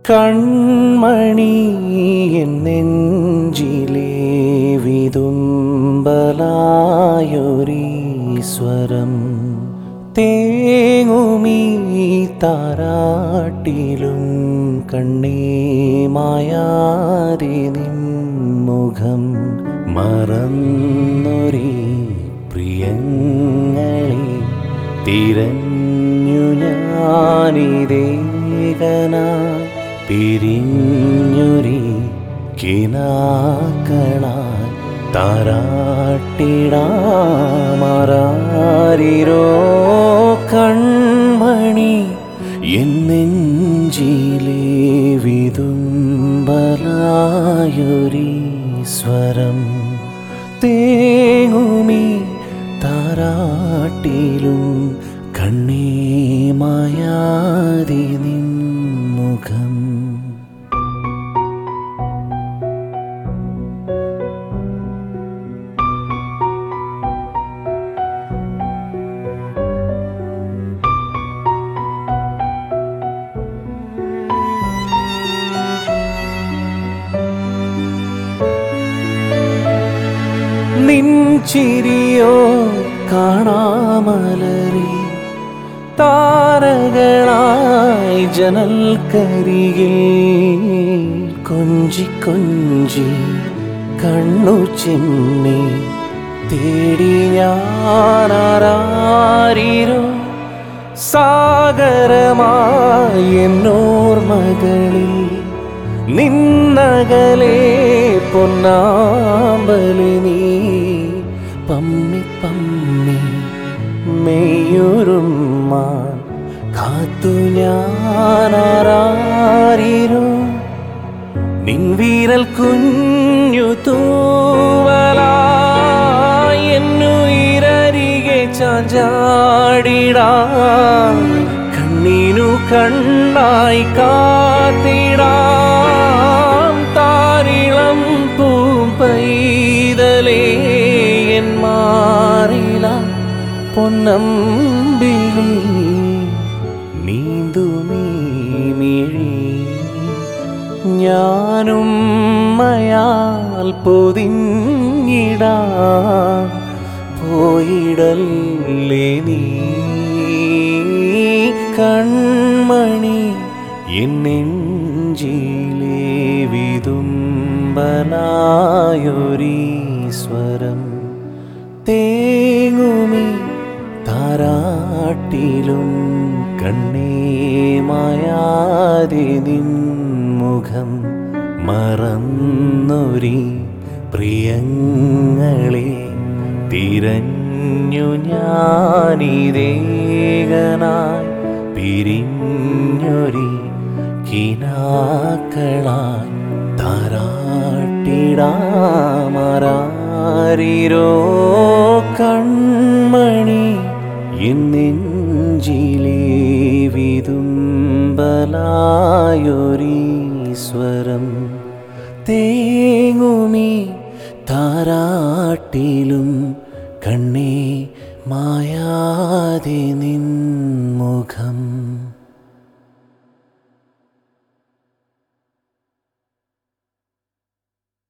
കൺമണി N നെഞ്ചിലെ വിതുമ്പലായൊരീശ്വരം തേങ്ങുമീ താരാട്ടിലും കണ്ണേ മായാതെ നിൻമുഖം മറന്നൊരീ പ്രിയങ്ങളെ തിരഞ്ഞു ഞാനിതേകനായി പിരിഞ്ഞൊരി കിനാക്കളായി താരാട്ടിടാമറാരിരോ കൺമണി എന്നെഞ്ചിലെ വിതുമ്പലായൊരീശ്വരം തേങ്ങുമീ താരാട്ടിലും കണ്ണേ മായാതെ നിൻമുഖം നിൻചിരിയോ കാണാമലരി താരകളായി ജനൽക്കരികിൽ കൊഞ്ചി കൊഞ്ചി കണ്ണു ചിമ്മി തേടി ഞാനാരാരിരോ സാഗരമായി എന്നോർമകളിൽ നിന്നകലെ പൊന്നാമ്പലി നീ പമ്മി പമ്മി മെയ്യൊരുമാൻ കാത്തു ഞാനാരാരിരോ നിൻ വീരൽ കുഞ്ഞു തൂവലായി എന്നുയിരരികെ ചാഞ്ചാടിടാം കണ്ണീനു കണ്ണായി കാത്തിടാം താരിളം പൂമ്പൈതലേ എൻ മാറില പൊന്നമ്പിളി നീന്തുമീ മിഴി ഞാനും മയാൽ പൊതിഞ്ഞിടാ പോയിടല്ലേ നീ കൺമണി എന്നെഞ്ചിലെ വിതുമ്പലായൊരീശ്വരം തേങ്ങുമി താരാട്ടിലും കണ്ണേ മായാതെ നിൻമുഖം മറന്നൊരി പ്രിയങ്ങളെ തിരഞ്ഞു ഞാനിതേകനായി പിരിഞ്ഞൊരി കിനാക്കളായി താരാട്ടിടാമറാരിരോ കൺമണി എന്നെഞ്ചിലെ വിതുമ്പലായൊരീശ്വരം തേങ്ങുമീ താരാട്ടിലും കണ്ണേ മായാതെ നിൻമുഖം